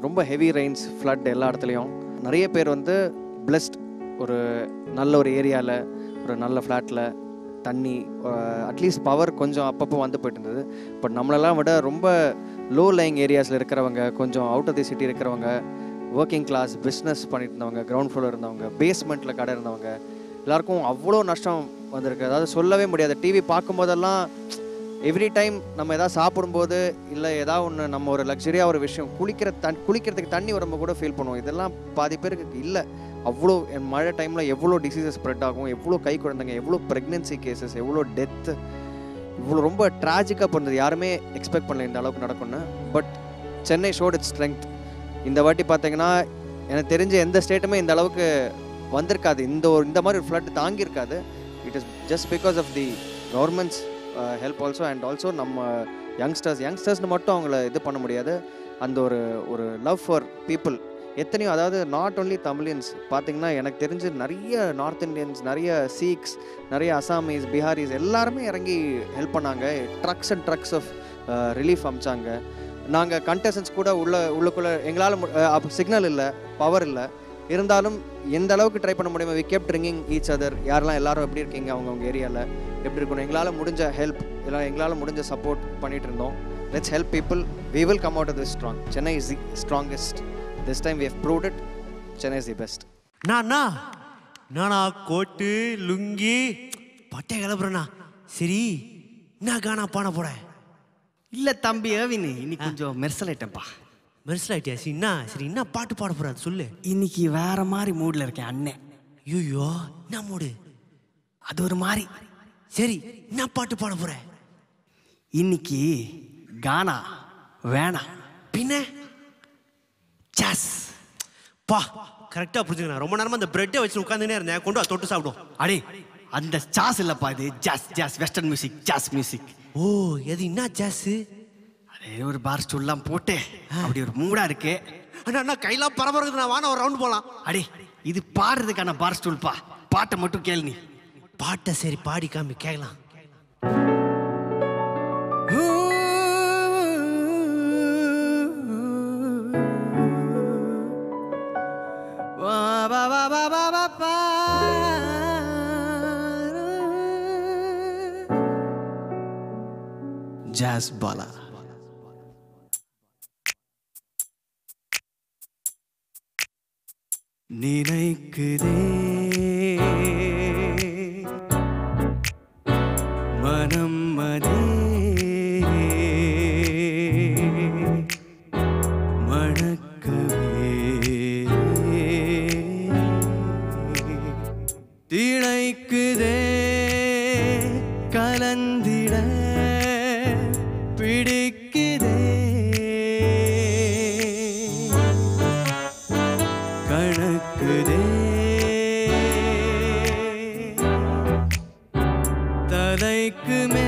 ரொம்ப heavy Reigns flood எல்லா இடத்துலையும் நிறைய பேர் வந்து பிளஸ்ட் ஒரு நல்ல ஒரு ஏரியாவில் ஒரு நல்ல ஃப்ளாட்டில் தண்ணி அட்லீஸ்ட் பவர் கொஞ்சம் அப்பப்போ வந்து போயிட்டு இருந்தது பட் நம்மளெல்லாம் விட ரொம்ப லோ லைங் ஏரியாஸில் இருக்கிறவங்க கொஞ்சம் அவுட் ஆஃப் தி சிட்டி இருக்கிறவங்க ஒர்க்கிங் கிளாஸ் பிஸ்னஸ் பண்ணிட்டு இருந்தவங்க கிரவுண்ட் ஃப்ளோரில் இருந்தவங்க பேஸ்மெண்ட்டில் கடை இருந்தவங்க எல்லாருக்கும் அவ்வளோ நஷ்டம் வந்திருக்கு அதாவது சொல்லவே முடியாது டிவி பார்க்கும்போதெல்லாம் எவ்ரி டைம் நம்ம எதாவது சாப்பிடும்போது இல்லை ஏதாவது ஒன்று நம்ம ஒரு லக்ஸரியாக ஒரு விஷயம் குளிக்கிற தண் குளிக்கிறதுக்கு தண்ணி வரும்போது கூட ஃபீல் பண்ணுவோம் இதெல்லாம் பாதி பேருக்கு இல்லை அவ்வளோ என் மழை டைமில் எவ்வளோ டிசீசஸ் ஸ்ப்ரெட் ஆகும் எவ்வளோ கை குழந்தைங்க எவ்வளோ ப்ரெக்னென்சி கேசஸ் எவ்வளோ டெத்து இவ்வளோ ரொம்ப ட்ராஜிக்காக பண்ணது யாருமே எக்ஸ்பெக்ட் பண்ணல இந்த அளவுக்கு நடக்கும்னு but Chennai showed its strength இந்த வாட்டி பார்த்தீங்கன்னா எனக்கு தெரிஞ்ச எந்த ஸ்டேட்டுமே இந்த அளவுக்கு வந்திருக்காது இந்த ஒரு இந்த மாதிரி ஒரு ஃப்ளட் தாங்கியிருக்காது it is just because of the government's help also and also நம்ம யங்ஸ்டர்ஸ் யங்ஸ்டர்ஸ்னு மட்டும் அவங்கள இது பண்ண முடியாது அந்த ஒரு ஒரு லவ் ஃபார் பீப்புள் எத்தனையோ அதாவது நாட் only தமிழியன்ஸ் பார்த்தீங்கன்னா எனக்கு தெரிஞ்சு நிறைய நார்த் இந்தியன்ஸ் நிறைய சீக்ஸ் நிறைய அசாமீஸ் பிஹாரிஸ் எல்லாருமே இறங்கி ஹெல்ப் பண்ணாங்க trucks and trucks of relief அமிச்சாங்க நாங்கள் கண்டஸ்டன்ஸ் கூட உள்ள உள்ளுக்குள்ளே எங்களால் அப்போ சிக்னல் இல்லை பவர் இல்லை இருந்தாலும் எந்த அளவுக்கு ட்ரை பண்ண முடியுமோ we kept ringing each other யாரெல்லாம் எல்லாரும் எப்படி இருக்கீங்க அவங்கவுங்க ஏரியாவில் எப்படி இருக்கணும் எங்களால் முடிஞ்ச ஹெல்ப் இல்லை எங்களால் முடிஞ்ச சப்போர்ட் பண்ணிட்டு இருந்தோம் let's help people we will come out this strong Chennai is the strongest this time we have proved it Chennai is the best நானா நானா கோட்டு லுங்கி பட்டை கிளப்புறேண்ணா சரி என்ன காணா பாட போறேன் இல்ல தம்பி ஏவின் இன்னைக்கு கொஞ்சம் மெர்சல் ஆயிட்டேன்ப்பா மெர்சல் ஆயிட்டியா சரி என்ன சரி என்ன பாட்டு பாட போற அது சொல்லு இன்னைக்கு வேற மாதிரி மூட்ல இருக்கேன் அண்ணன் ஐயோ என்ன மூடு அது ஒரு மாதிரி சரி என்ன பாட்டு பாட போற இன்னைக்கு கானா வேணாம் பின்ன சாஸ் பா கரெக்டாக புரிஞ்சுக்கணும் ரொம்ப நேரமா அந்த பிரெட்டை வச்சு உட்காந்துனே இருந்தேன் கொண்டு வா தொட்டு சாப்பிடும் அடே அந்த சாஸ் இல்லப்பா இது jazz jazz western music jazz music ஓ எது என்ன ஜாஸு அதே ஒரு பார் ஸ்டூல்லாம் போட்டு அப்படி ஒரு மூடா இருக்கு அண்ணா அண்ணா கையெல்லாம் பரபரக்குது நான் வான ஒரு ரவுண்ட் போகலாம் அடே இது பாடுறதுக்கான பார் ஸ்டூல்ப்பா பாட்டை மட்டும் கேளு நீ பாட்டை சரி பாடி காமி கேட்கலாம் ஜாஸ் பாலா நினைக்குதே மனம் மதே மணக்கவே திளைக்குதே கலந்திட பிடிக்குதே கணக்குதே தலைக்கு மே